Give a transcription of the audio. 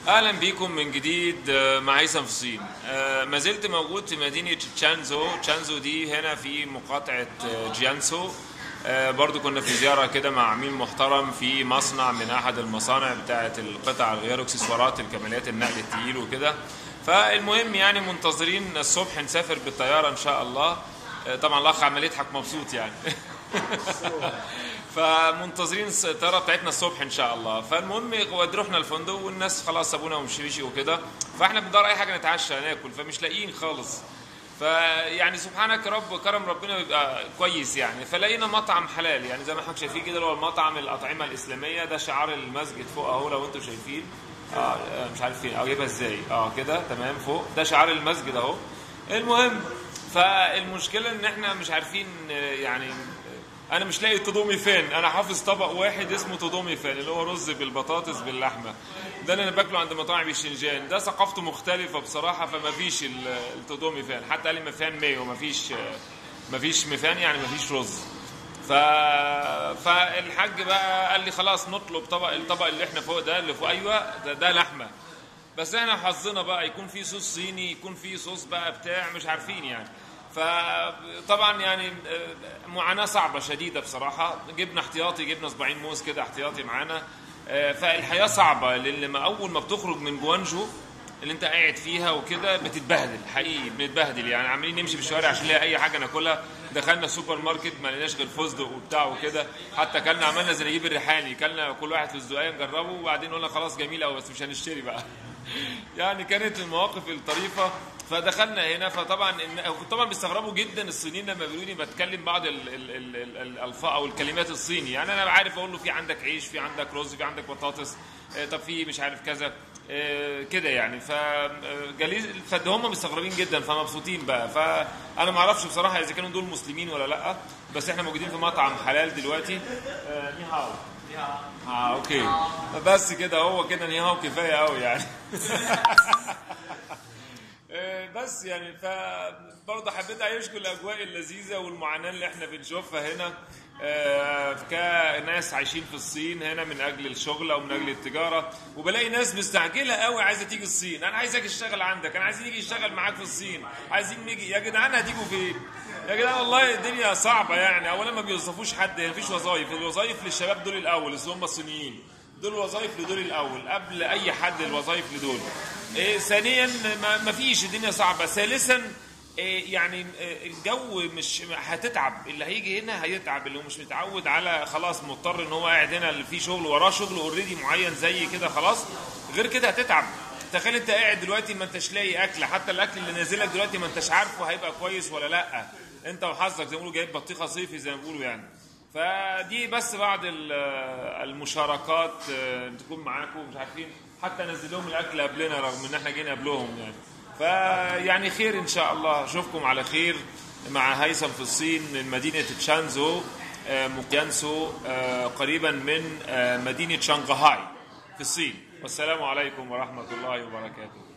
اهلا بيكم من جديد آه، مع هيثم في الصين آه، ما زلت موجود في مدينه تشانزو تشانزو دي هنا في مقاطعه آه، جيانسو آه، برضو كنا في زياره كده مع عميل محترم في مصنع من احد المصانع بتاعه القطع الغيار واكسسوارات الكماليات النقل التقيل وكده فالمهم يعني منتظرين الصبح نسافر بالطياره ان شاء الله آه، طبعا الاخ عمال يضحك مبسوط يعني فمنتظرين الطياره بتاعتنا الصبح ان شاء الله فالمهم رحنا الفندق والناس خلاص سابونا ومشي وكده فاحنا بندور اي حاجه نتعشى ناكل فمش لاقيين خالص فيعني سبحانك يا رب كرم ربنا بيبقى كويس يعني فلقينا مطعم حلال يعني زي ما حضرتك شايفين كده اللي هو المطعم الاطعمه الاسلاميه ده شعار المسجد فوق اهو لو انتم شايفين اه مش عارف فين او جايبها ازاي اه كده تمام فوق ده شعار المسجد اهو المهم فالمشكله ان احنا مش عارفين آه، يعني آه، انا مش لاقي تضومي فين انا حافظ طبق واحد اسمه تضومي فين اللي هو رز بالبطاطس باللحمه ده اللي انا باكله عند مطاعم الشنجان ده ثقافته مختلفه بصراحه فما فيش ال- التضومي فين حتى قال لي مفان مايو ما فيش ما فيش مفان يعني ما فيش رز ف... فالحاج بقى قال لي خلاص نطلب طبق الطبق اللي احنا فوق ده اللي فوق ايوه ده, ده لحمه بس احنا حظنا بقى يكون في صوص صيني يكون في صوص بقى بتاع مش عارفين يعني فطبعا يعني آه، معاناه صعبه شديده بصراحه جبنا احتياطي جبنا صباعين موز كده احتياطي معانا آه، فالحياه صعبه لان لما اول ما بتخرج من جوانجو اللي انت قاعد فيها وكده بتتبهدل حقيقي بنتبهدل يعني عاملين نمشي في الشوارع عشان نلاقي اي حاجه ناكلها دخلنا السوبر ماركت ما لقيناش غير فستق وبتاع وكده حتى كلنا عملنا زي نجيب الريحاني كلنا كل واحد في الزقايه نجربه وبعدين قلنا خلاص جميل قوي بس مش هنشتري بقى يعني كانت المواقف الطريفه فدخلنا هنا فطبعا إن- طبعا بيستغربوا جدا الصينيين لما بيقولوا لي بتكلم بعض ال- ال- ال- ال- الالفاظ او الكلمات الصيني يعني انا عارف اقول له في عندك عيش في عندك رز في عندك بطاطس آه، طب في مش عارف كذا آه، كده يعني ف آه، جليز فهم مستغربين جدا فمبسوطين بقى فانا ما اعرفش بصراحه اذا كانوا دول مسلمين ولا لا بس احنا موجودين في مطعم حلال دلوقتي آه، ني هاو اه اوكي بس كده هو كده ني هاو كفايه قوي يعني آه، بس يعني فبرضه حبيت اعيشكم الاجواء اللذيذه والمعاناه اللي احنا بنشوفها هنا آه، كناس عايشين في الصين هنا من اجل الشغل او من اجل التجاره وبلاقي ناس مستعجله قوي عايزه تيجي الصين انا عايزك اشتغل عندك انا عايزين نيجي نشتغل معاك في الصين عايزين نيجي يا جدعان هتيجوا فين يا جدعان والله الدنيا صعبه يعني اولا ما بيوظفوش حد ما فيش وظايف الوظايف للشباب دول الاول اللي هم الصينيين دول وظائف لدول الاول قبل اي حد الوظائف لدول إيه ثانيا ما ما فيش الدنيا صعبه ثالثا إيه يعني إيه الجو مش هتتعب اللي هيجي هنا هيتعب اللي هو مش متعود على خلاص مضطر ان هو قاعد هنا اللي فيه شغل وراه شغل اوريدي معين زي كده خلاص غير كده هتتعب تخيل انت قاعد دلوقتي ما انتش لاقي اكل حتى الاكل اللي نازلك دلوقتي ما انتش عارفه هيبقى كويس ولا لا انت وحظك زي ما بيقولوا جايب بطيخه صيفي زي ما بيقولوا يعني فدي بس بعض ال- المشاركات آه، تكون معاكم مش عارفين حتى نزل لهم الاكل قبلنا رغم ان احنا جينا قبلهم يعني فيعني خير ان شاء الله اشوفكم على خير مع هيثم في الصين من مدينه تشانزو آه، موكيانسو آه، قريبا من آه، مدينه شنغهاي في الصين والسلام عليكم ورحمه الله وبركاته